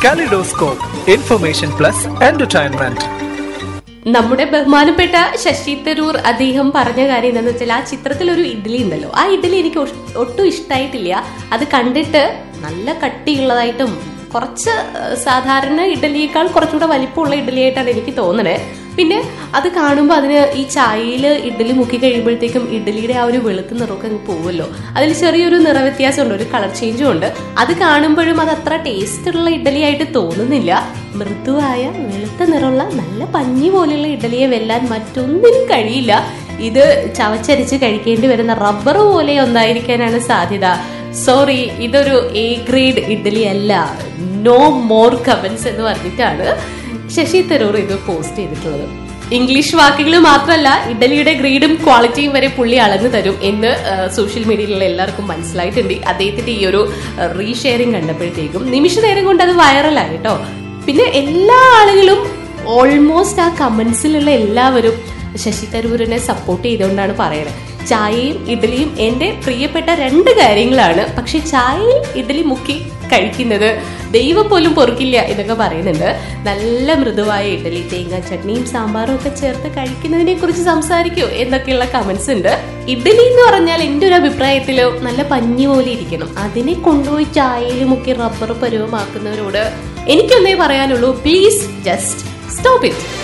kaleidoscope information plus entertainment നമ്മുടെ ബഹുമാനപ്പെട്ട ശശി തരൂർ അദ്ദേഹം പറഞ്ഞ കാര്യം എന്താണെന്ന് വെച്ചാൽ ആ ചിത്രത്തിൽ ഒരു ഇഡ്ഡലി ഉണ്ടല്ലോ ആ ഇഡ്ഡലി എനിക്ക് ഒഷ്- ഒട്ടും ഇഷ്ടമായിട്ടില്ല അത് കണ്ടിട്ട് നല്ല കട്ടിയുള്ളതായിട്ടും കുറച്ച് ഏഹ്, സാധാരണ ഇഡ്ഡലിയേക്കാൾ കുറച്ചുകൂടെ വലിപ്പമുള്ള ഇഡ്ഡലിയായിട്ടാണ് എനിക്ക് തോന്നണേ പിന്നെ അത് കാണുമ്പോൾ അതിന് ഈ ചായയിൽ ഇഡ്ഡലി മുക്കി കഴിയുമ്പോഴത്തേക്കും ഇഡ്ഡലിയുടെ ആ ഒരു വെളുത്ത നിറമൊക്കെ അങ്ങ് പോവുമല്ലോ അതിൽ ചെറിയൊരു നിറവ്യത്യാസമുണ്ട് ഒരു കളർ ചേഞ്ചും ഉണ്ട് അത് കാണുമ്പോഴും അത് അത്ര ടേസ്റ്റ് ഉള്ള ഇഡ്ഡലി ആയിട്ട് തോന്നുന്നില്ല മൃദുവായ വെളുത്ത നിറമുള്ള നല്ല പഞ്ഞി പോലെയുള്ള ഇഡ്ഡലിയെ വെല്ലാൻ മറ്റൊന്നിനും കഴിയില്ല ഇത് ചവച്ചരിച്ച് കഴിക്കേണ്ടി വരുന്ന റബ്ബർ പോലെ ഒന്നായിരിക്കാനാണ് സാധ്യത സോറി ഇതൊരു എ ഗ്രേഡ് ഇഡ്ഡലി അല്ല നോ മോർ കമന്റ്സ് എന്ന് പറഞ്ഞിട്ടാണ് ശശി തരൂർ ഇത് പോസ്റ്റ് ചെയ്തിട്ടുള്ളത് ഇംഗ്ലീഷ് വാക്കുകൾ മാത്രമല്ല ഇഡലിയുടെ ഗ്രേഡും ക്വാളിറ്റിയും വരെ പുള്ളി അളന്നു തരും എന്ന് സോഷ്യൽ മീഡിയയിലുള്ള എല്ലാവർക്കും മനസ്സിലായിട്ടുണ്ട് അദ്ദേഹത്തിന്റെ ഈ ഒരു റീഷെയറിംഗ് കണ്ടപ്പോഴത്തേക്കും നിമിഷ നേരം കൊണ്ട് അത് വൈറലായി കേട്ടോ പിന്നെ എല്ലാ ആളുകളും ഓൾമോസ്റ്റ് ആ കമന്റ്സിലുള്ള എല്ലാവരും ശശി തരൂരിനെ സപ്പോർട്ട് ചെയ്തുകൊണ്ടാണ് പറയണത് ചായയും ഇഡ്ഡലിയും എന്റെ പ്രിയപ്പെട്ട രണ്ട് കാര്യങ്ങളാണ് പക്ഷെ ചായയിൽ ഇഡ്ഡലി മുക്കി കഴിക്കുന്നത് ദൈവം പോലും പൊറുക്കില്ല എന്നൊക്കെ പറയുന്നുണ്ട് നല്ല മൃദുവായ ഇഡ്ഡലി തേങ്ങ ചട്നിയും സാമ്പാറും ഒക്കെ ചേർത്ത് കഴിക്കുന്നതിനെ കുറിച്ച് സംസാരിക്കൂ എന്നൊക്കെയുള്ള കമന്റ്സ് ഉണ്ട് ഇഡ്ഡലി എന്ന് പറഞ്ഞാൽ എന്റെ ഒരു അഭിപ്രായത്തില് നല്ല പഞ്ഞി പോലെ ഇരിക്കണം അതിനെ കൊണ്ടുപോയി ചായയിൽ മുക്കി റബ്ബർ പരുവമാക്കുന്നവരോട് എനിക്കൊന്നേ പറയാനുള്ളൂ പ്ലീസ് ജസ്റ്റ് സ്റ്റോപ്പ് ഇറ്റ്